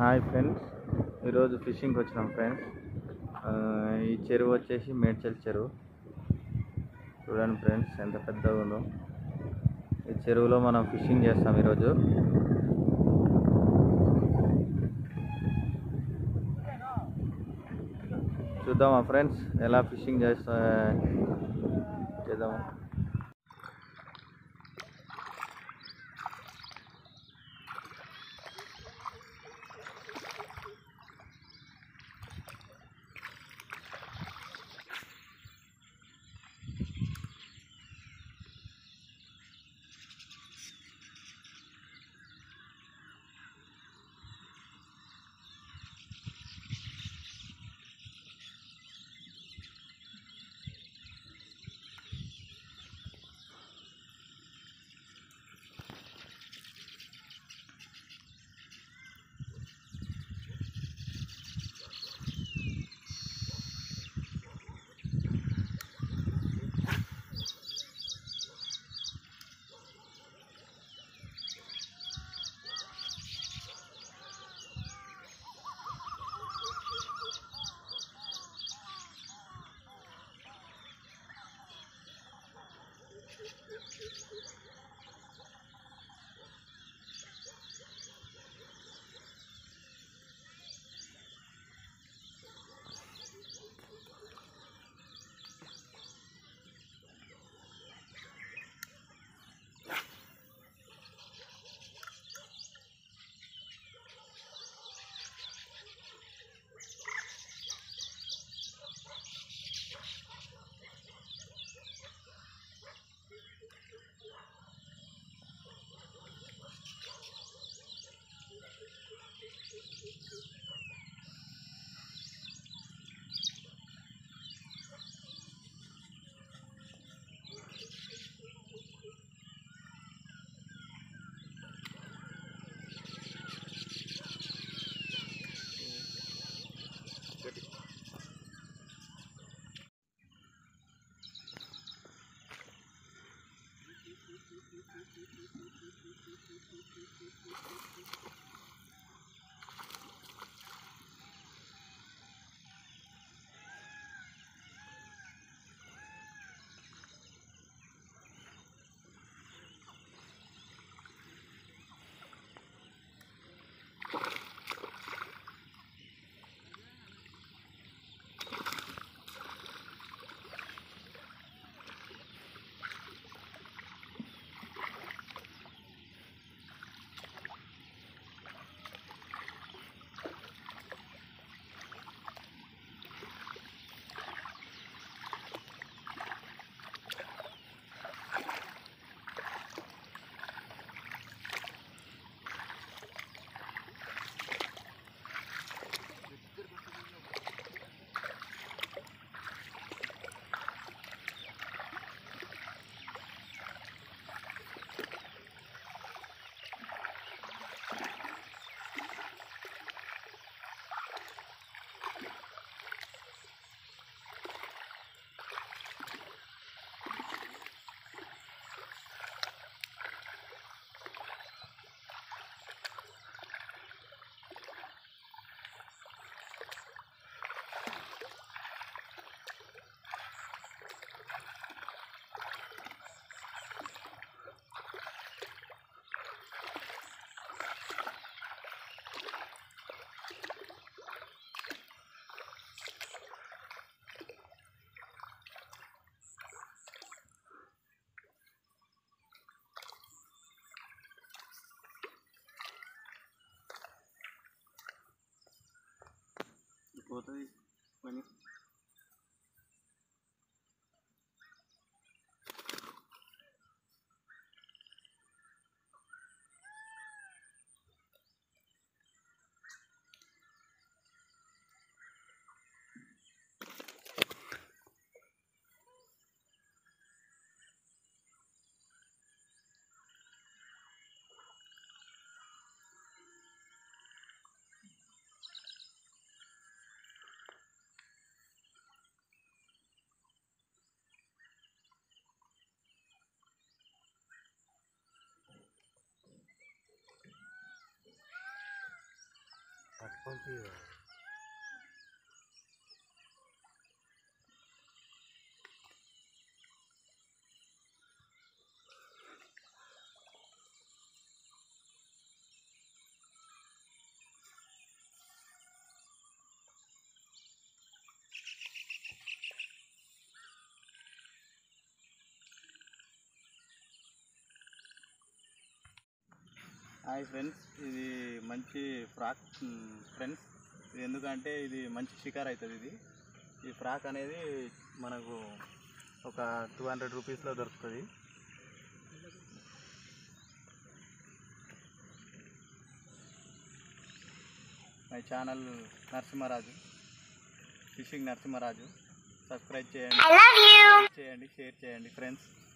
hi friends ఈరోజు ఫిషింగ్కి వచ్చినాం friends ఆ, ఈ చెరువు వచ్చేసి మేడ్చల్ చెరువు చూడండి ఫ్రెండ్స్ ఎంత పెద్దగా ఉందో ఈ చెరువులో మనం ఫిషింగ్ చేస్తాం ఈరోజు చూద్దామా ఫ్రెండ్స్ ఎలా ఫిషింగ్ చేస్తా చేద్దాము పోతుంది పని హాయ్ ఫ్రెండ్స్ ఇది మంచి ఫ్రాక్ ఫ్రెండ్స్ ఇది ఎందుకంటే ఇది మంచి షికార్ అవుతుంది ఇది ఈ ఫ్రాక్ అనేది మనకు ఒక టూ హండ్రెడ్ రూపీస్లో దొరుకుతుంది my channel Narasimharaju fishing Narasimharaju subscribe చేయండి లైక్ చేయండి షేర్ చేయండి ఫ్రెండ్స్